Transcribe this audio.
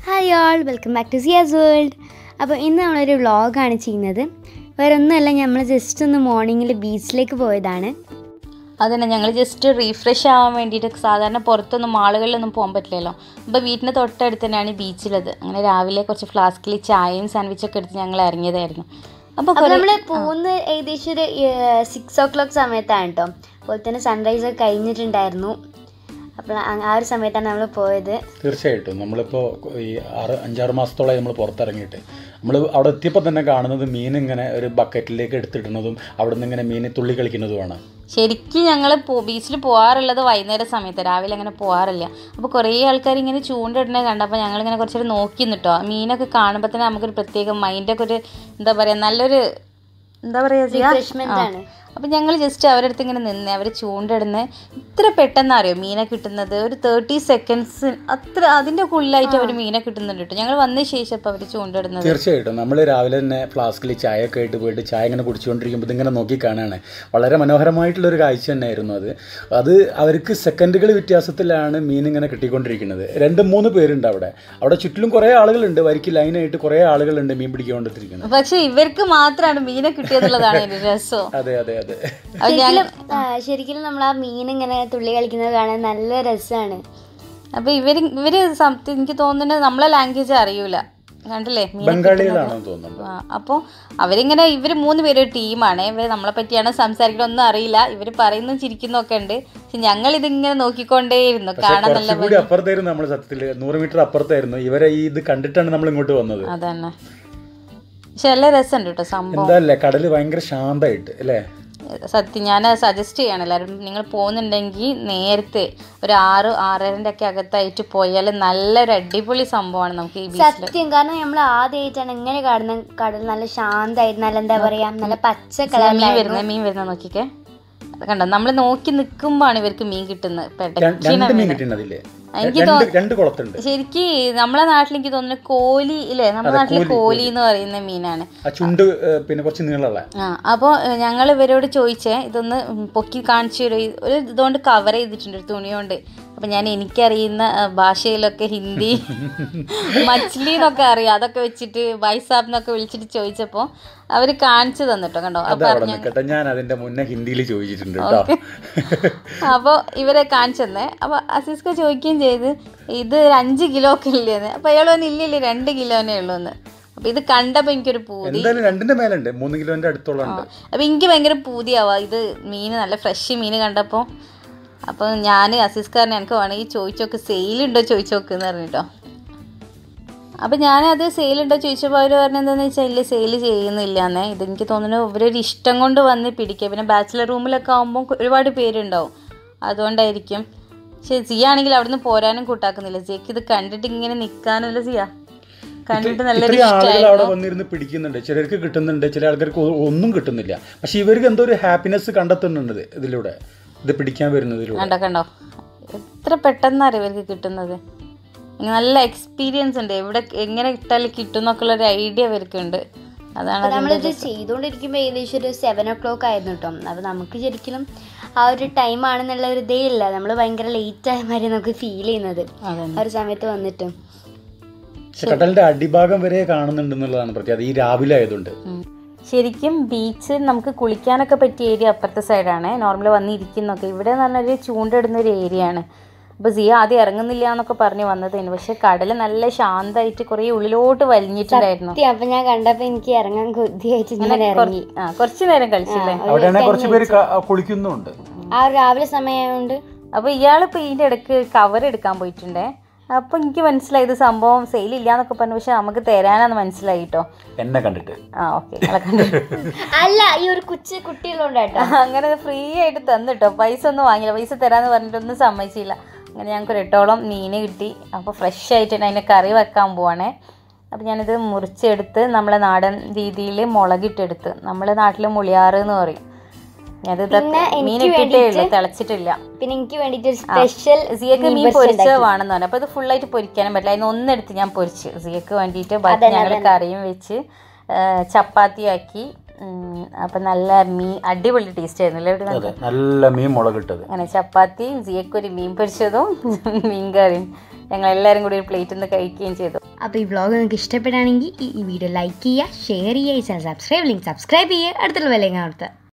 Hi all welcome back to സിയാസ് world അപ്പോൾ ഇന്ന് നമ്മളൊരു വ്ളോഗാണ് ചെയ്യുന്നത് വേറെ ഒന്നുമല്ല നമ്മൾ ജസ്റ്റ് ഒന്ന് മോർണിംഗിൽ ബീച്ചിലേക്ക് പോയതാണ് അതന്നെ ഞങ്ങൾ ജസ്റ്റ് റീഫ്രഷ് ആവാൻ വേണ്ടിയിട്ട് സാധാരണ പുറത്തൊന്നും മാളുകളിലൊന്നും പോകാൻ പറ്റില്ലല്ലോ അപ്പോൾ വീട്ടിൻ്റെ തൊട്ടടുത്ത് തന്നെയാണ് ബീച്ചിലത് അങ്ങനെ രാവിലെ കുറച്ച് ഫ്ലാസ്കിൽ ചായയും സാൻഡ്വിച്ചൊക്കെ എടുത്ത് ഞങ്ങൾ ഇറങ്ങിയതായിരുന്നു അപ്പോൾ അപ്പോൾ നമ്മൾ പോകുന്നത് ഏകദേശം ഒരു സിക്സ് ഓ ക്ലോക്ക് സമയത്താണ് കേട്ടോ അപ്പോൾ തന്നെ സൺറൈസ് ഒക്കെ കഴിഞ്ഞിട്ടുണ്ടായിരുന്നു അപ്പോൾ ആ- ആ ഒരു സമയത്താണ് നമ്മൾ പോയത് തീർച്ചയായിട്ടും നമ്മളിപ്പോൾ ഈ ആറ് അഞ്ചാറ് മാസത്തോളമായി നമ്മൾ പുറത്തിറങ്ങിയിട്ട് നമ്മൾ അവിടെ എത്തിയപ്പോൾ തന്നെ കാണുന്നത് മീൻ ഇങ്ങനെ ഒരു ബക്കറ്റിലേക്ക് എടുത്തിടുന്നതും അവിടെ നിന്ന് ഇങ്ങനെ മീൻ തുള്ളി കളിക്കുന്നതുമാണ് ശരിക്കും ഞങ്ങൾ ബീച്ചിൽ പോകാറുള്ളത് വൈകുന്നേരം സമയത്ത് രാവിലെ അങ്ങനെ പോകാറില്ല അപ്പോൾ കുറേ ആൾക്കാർ ഇങ്ങനെ ചൂണ്ടിടുന്നത് കണ്ടപ്പോൾ ഞങ്ങളിങ്ങനെ കുറച്ചൊരു നോക്കി നിട്ടോ മീനൊക്കെ കാണുമ്പോൾ തന്നെ നമുക്കൊരു പ്രത്യേക മൈൻഡൊക്കെ ഒരു എന്താ പറയുക നല്ലൊരു എന്താ പറയുക റിഫ്രഷ്മെൻ്റ് ആണ് അപ്പം ഞങ്ങൾ ജസ്റ്റ് അവരുടെ അടുത്ത് ഇങ്ങനെ നിന്ന് അവർ ചൂണ്ടിടുന്ന് ഇത്ര പെട്ടെന്ന് അറിയോ മീനെ കിട്ടുന്നത് ഒരു തേർട്ടി സെക്കൻഡ്സ് അത്ര അതിൻ്റെ ഉള്ളിലായിട്ട് അവർ മീനെ കിട്ടുന്നുണ്ട് കേട്ടോ ഞങ്ങൾ വന്ന ശേഷം അപ്പോൾ അവർ ചൂണ്ടിടുന്നത് തീർച്ചയായിട്ടും നമ്മൾ രാവിലെ തന്നെ ഫ്ലാസ്കിൽ ചായ ഒക്കെ ആയിട്ട് പോയിട്ട് ചായ ഇങ്ങനെ കുടിച്ചുകൊണ്ടിരിക്കുമ്പോൾ ഇതിങ്ങനെ നോക്കി കാണുകയാണ് വളരെ മനോഹരമായിട്ടുള്ളൊരു കാഴ്ച തന്നെയായിരുന്നു അത് അത് അവർക്ക് സെക്കൻഡുകൾ വ്യത്യാസത്തിലാണ് മീൻ ഇങ്ങനെ കിട്ടിക്കൊണ്ടിരിക്കുന്നത് രണ്ട് മൂന്ന് പേരുണ്ട് അവിടെ അവിടെ ചുറ്റിലും കുറേ ആളുകളുണ്ട് വരിക്ക് ലൈനായിട്ട് കുറേ ആളുകളുണ്ട് മീൻ പിടിക്കൊണ്ടിരിക്കുന്നത് പക്ഷെ ഇവർക്ക് മാത്രമാണ് മീനെ കിട്ടിയതുള്ളതാണ് എൻ്റെ രസം അതെ അതെ അതെ അത് ഞാൻ ശരിക്കും ആ, ശരിക്കും നമ്മൾ ആ മീൻ ഇങ്ങനെ തുള്ളി കളിക്കുന്നത് കാണാൻ നല്ല രസമാണ് അപ്പോൾ ഇവർ ഇവർ സംതിങ് എനിക്ക് തോന്നുന്നത് നമ്മളെ ലാംഗ്വേജ് അറിയൂല കണ്ടില്ലേ മീനെ ബംഗാളികളാണെന്ന് തോന്നുന്നുണ്ട് ആ, അപ്പോൾ അവരിങ്ങനെ ഇവർ മൂന്ന് പേര് ഒരു ടീമാണ് ഇവർ നമ്മളെ പറ്റിയാണ് സംസാരിക്കുന്നത് ഒന്നും അറിയില്ല ഇവർ പറയുന്നു ചിരിക്കുന്നൊക്കെ ഉണ്ട് പക്ഷെ ഞങ്ങൾ ഇതിങ്ങനെ നോക്കിക്കൊണ്ടേയിരുന്നു കാണാൻ നല്ല കുറച്ചും കൂടി അപ്പുറത്തായിരുന്നു നമ്മൾ സത്യത്തിൽ നൂറ് മീറ്റർ അപ്പുറത്തായിരുന്നു ഇവരെ ഈ ഇത് കണ്ടിട്ടാണ് നമ്മൾ ഇങ്ങോട്ട് വന്നത് അതന്നെ പക്ഷെ നല്ല രസമുണ്ട് കേട്ടോ സംഭവം എന്താ അല്ലേ കടല് ഭയങ്കര ശാന്തമായിട്ട് അല്ലേ സത്യം ഞാൻ സജസ്റ്റ് ചെയ്യാണ് എല്ലാവരും നിങ്ങൾ പോകുന്നുണ്ടെങ്കിൽ നേരത്തെ ഒരു ആറ് ആറരൻ്റെ ഒക്കെ അകത്തായിട്ട് പോയാൽ നല്ലൊരു അടിപൊളി സംഭവമാണ് നമുക്ക് ഈ ബീച്ചിൽ സത്യം കാരണം നമ്മൾ ആദ്യമായിട്ടാണ് ഇങ്ങനെ കാണുന്ന കടൽ നല്ല ശാന്തമായിട്ട് നല്ല എന്താ പറയാ നല്ല പച്ച മീൻ കളറിലായിരുന്നു വരുന്നത് മീൻ വരുന്നത് നോക്കിക്കേ അത് കണ്ടോ നമ്മൾ നോക്കി നിൽക്കുമ്പോഴാണ് ഇവർക്ക് മീൻ കിട്ടുന്നത് ര- പെടക്കിന രണ്ട് മീൻ മീൻ കിട്ടിയിട്ടുണ്ടതില്ലേ എനിക്ക് രണ്ട് രണ്ട് കുളത്തുണ്ട് ശരിക്ക് നമ്മളെ നാട്ടിൽ എനിക്ക് തോന്നുന്നു കോലി ഇല്ലേ നമ്മുടെ നാട്ടിൽ കോലി എന്ന് പറയുന്ന മീനാണ് ആ ചുണ്ട് ഏഹ്, പിന്നെ കുറച്ച് നീളമുള്ള ആ അപ്പോൾ ഞങ്ങൾ ഇവരോട് ചോദിച്ചേ ഇതൊന്ന് പൊക്കി കാണിച്ചു തരുമോ ഈ- ഒരു ഇതുകൊണ്ട് കവർ ചെയ്തിട്ടുണ്ട് ഒരു തുണി കൊണ്ട് അപ്പം ഞാൻ എനിക്കറിയുന്ന ആ, ഭാഷയിലൊക്കെ ഹിന്ദി മച്ലി എന്നൊക്കെ അറിയാം അതൊക്കെ വെച്ചിട്ട് ബൈസാബ് എന്നൊക്കെ വിളിച്ചിട്ട് ചോദിച്ചപ്പോൾ അവർ കാണിച്ചു തന്നിട്ടോ കണ്ടോ അത് അപ്പോൾ അവിടെ നിൽക്കട്ടെ ഞാൻ അതിന്റെ മുന്നേ ഹിന്ദിയിൽ ചോദിച്ചിട്ടുണ്ട് കേട്ടോ അപ്പോൾ ഇവരെ കാണിച്ചു തന്നെ അപ്പോൾ അസീസ്ക ചോദിക്കുകയും ചെയ്ത് ഇത് ഒരു അഞ്ച് കിലോ ഒക്കെ ഇല്ലേന്ന് അപ്പോൾ അയാൾ പറഞ്ഞു ഇല്ല ഇല്ല രണ്ട് കിലോനേ ഉള്ളൂ എന്ന് അപ്പോൾ ഇത് കണ്ടപ്പോൾ എനിക്കൊരു പൂതി എന്തായാലും രണ്ടിന്റെ മേലുണ്ട് മൂന്ന് കിലോന്റെ അടുത്തോളം ഉണ്ട് അപ്പോൾ എനിക്ക് ഭയങ്കര പൂതിയാവുക ഇത് മീൻ നല്ല ഫ്രഷ് മീൻ കണ്ടപ്പോൾ അപ്പോൾ ഞാൻ അസീസ്കാരനെ എനിക്ക് വേണമെങ്കിൽ ചോദിച്ചോക്ക് സെയിലുണ്ടോ ചോദിച്ചോക്ക് എന്ന് പറഞ്ഞിട്ടോ അപ്പോൾ ഞാനത് സെയിലുണ്ടോ ചോദിച്ചപ്പോൾ അവർ പറഞ്ഞത് എന്താണെന്ന് വെച്ചാൽ ഇല്ല സെയിൽ ചെയ്യുന്നില്ല എന്നേ ഇത് എനിക്ക് തോന്നുന്നു ഇവരൊരു ഇഷ്ടം കൊണ്ട് വന്ന് പിടിക്കുക പിന്നെ ബാച്ചിലർ റൂമിലൊക്കെ ആകുമ്പോൾ ഒരുപാട് പേരുണ്ടാവും അതുകൊണ്ടായിരിക്കും പക്ഷേ സിയ ആണെങ്കിൽ അവിടുന്ന് പോരാനും കൂട്ടാക്കുന്നില്ല സിയക്ക് ഇത് കണ്ടിട്ട് ഇങ്ങനെ നിൽക്കാനല്ല സിയ കണ്ടിട്ട് നല്ലൊരു ഇത്രയും ആളുകൾ അവിടെ ഇഷ്ടമായിരുന്നു വന്നിരുന്ന് പിടിക്കുന്നുണ്ട് ചിലർക്ക് കിട്ടുന്നുണ്ട് ചില ആൾക്കാർക്ക് ഒ- ഒന്നും കിട്ടുന്നില്ല പക്ഷെ ഇവർക്ക് എന്തോ ഒരു ഹാപ്പിനെസ് കണ്ടെത്തുന്നുണ്ട് ഇതിലൂടെ ഇത് പിടിക്കാൻ വരുന്നതിലൂടെ കണ്ടോ കണ്ടോ എത്ര പെട്ടെന്നറിയ ഇവർക്ക് കിട്ടുന്നത് നല്ല എക്സ്പീരിയൻസ് ഉണ്ട് എവിടെ എങ്ങനെ ഇട്ടാൽ കിട്ടും എന്നൊക്കെ ഉള്ള ഒരു ഐഡിയ ഇവർക്കുണ്ട് അതാണ് അതിന്റെ നമ്മളിത് രസം. ചെയ്തുകൊണ്ടിരിക്കുമ്പോൾ ഏകദേശം ഒരു സെവൻ ഓ ക്ലോക്ക് ആയിരുന്നു കേട്ടോ അപ്പോൾ നമുക്ക് ശരിക്കും ആ ഒരു ടൈം ആണെന്നുള്ള ഒരു ഇതേ ഇല്ല നമ്മൾ ഭയങ്കര ലേറ്റ് ആയ മാതിരി നമുക്ക് ഫീൽ ചെയ്യുന്നത് അതന്നെ. ആ ഒരു സമയത്ത് വന്നിട്ട് പക്ഷെ കടലിന്റെ അടിഭാഗം വരെ കാണുന്നുണ്ടെന്നുള്ളതാണ് പ്രത്യേകത ഈ രാവിലെ ആയതുകൊണ്ട് ഉം. ശരിക്കും ബീച്ച് നമുക്ക് കുളിക്കാനൊക്കെ പറ്റിയ ഏരിയ അപ്പുറത്തെ സൈഡാണ് നോർമൽ വന്നിരിക്കുന്നൊക്കെ ഇവിടെ എന്ന് പറഞ്ഞാൽ ചൂണ്ടിടുന്ന ഒരു ഏരിയ ആണ് അപ്പോൾ സിയ ആദ്യം ഇറങ്ങുന്നില്ല എന്നൊക്കെ പറഞ്ഞ് വന്നതായിരുന്നു പക്ഷെ കടൽ നല്ല ശാന്തമായിട്ട് കുറേ ഉള്ളിലോട്ട് വലിഞ്ഞിട്ടുണ്ടായിരുന്നു സത്യം അപ്പൊ ഞാൻ കണ്ടപ്പോ എനിക്ക് ഇറങ്ങാൻ കൊതിയായിട്ട് ഞാൻ ഇറങ്ങി ആ കുറച്ച് നേരം കളിച്ചില്ലേ അവിടെയാണെങ്കിൽ കുറച്ച് പേര് ക- കുളിക്കുന്നുണ്ട് ആ ഒരു രാവിലെ സമയമായതുകൊണ്ട് അപ്പോൾ ഇയാളിപ്പോൾ ഇതിൻ്റെ ഇടയ്ക്ക് കവർ എടുക്കാൻ പോയിട്ടുണ്ടേ അപ്പോൾ എനിക്ക് മനസ്സിലായി ഇത് സംഭവം സെയിൽ ഇല്ല എന്നൊക്കെ പറഞ്ഞു പക്ഷെ നമുക്ക് തരാനാന്ന് മനസ്സിലായി കേട്ടോ എന്നെ കണ്ടിട്ട് ആ ഓക്കെ നിങ്ങളെ കണ്ടു അല്ല ഈ ഒരു കൊച്ചു കുട്ടികളുണ്ടായിട്ടോ അങ്ങനെ ഫ്രീ ആയിട്ട് തന്നിട്ടോ പൈസ ഒന്നും വാങ്ങിയില്ല പൈസ തരാമെന്ന് പറഞ്ഞിട്ടൊന്നും സമ്മതിച്ചില്ല അങ്ങനെ ഞങ്ങൾക്ക് ഒരു എട്ടോളം മീൻ കിട്ടി അപ്പോൾ ഫ്രഷ് ആയിട്ട് തന്നെ അതിൻ്റെ കറി വെക്കാൻ പോവാണേ അപ്പോൾ ഞാനിത് മുറിച്ചെടുത്ത് നമ്മളെ നാടൻ രീതിയിൽ മുളകിട്ടെടുത്ത് നമ്മളെ നാട്ടിൽ മുളിയാറ് എന്ന് പറയും ഞാനത് പിന്നെ മീൻ എനിക്ക് ഇട്ടിട്ടേ ഉള്ളൂ വേണ്ടിയിട്ട് തിളച്ചിട്ടില്ല പിന്നെ എനിക്ക് വേണ്ടിട്ട് ഒരു സ്പെഷ്യൽ സിയക്ക് മീൻ പൊരിച്ചത് വേണമെന്ന് പറഞ്ഞു അപ്പോൾ അത് ഫുള്ളായിട്ട് പൊരിക്കാനും പറ്റില്ല അതിന് ഒന്നെടുത്ത് ഞാൻ പൊരിച്ച് സിയക്ക് വേണ്ടിയിട്ട് ബാക്കി ഞങ്ങൾ കറിയും വെച്ച് ആ, ചപ്പാത്തിയാക്കി ഉം, അപ്പം നല്ല മീൻ അടിപൊളി ടേസ്റ്റ് ആയിരുന്നു അല്ലേ ഇവിടെ അതെ നല്ല മീൻ മുളകിട്ടത് അങ്ങനെ ചപ്പാത്തിയും സിയക്ക് ഒരു മീൻ പൊരിച്ചതും മീൻ കറിയും ഞങ്ങൾ എല്ലാവരും കൂടി ഒരു പ്ലേറ്റിൽ നിന്ന് കഴിക്കുകയും ചെയ്തു അപ്പോൾ ഈ വ്ളോഗ് നിങ്ങൾക്ക് ഇഷ്ടപ്പെടുകയാണെങ്കിൽ ഈ വീഡിയോ ലൈക്ക് ചെയ്യുക ഷെയർ ചെയ്യുക ഈ ചാനൽ സബ്സ്ക്രൈബ് ലിങ്ക് സബ്സ്ക്രൈബ് ചെയ്യുക അടുത്തുള്ള വിലങ്ങ് അവിടുത്തെ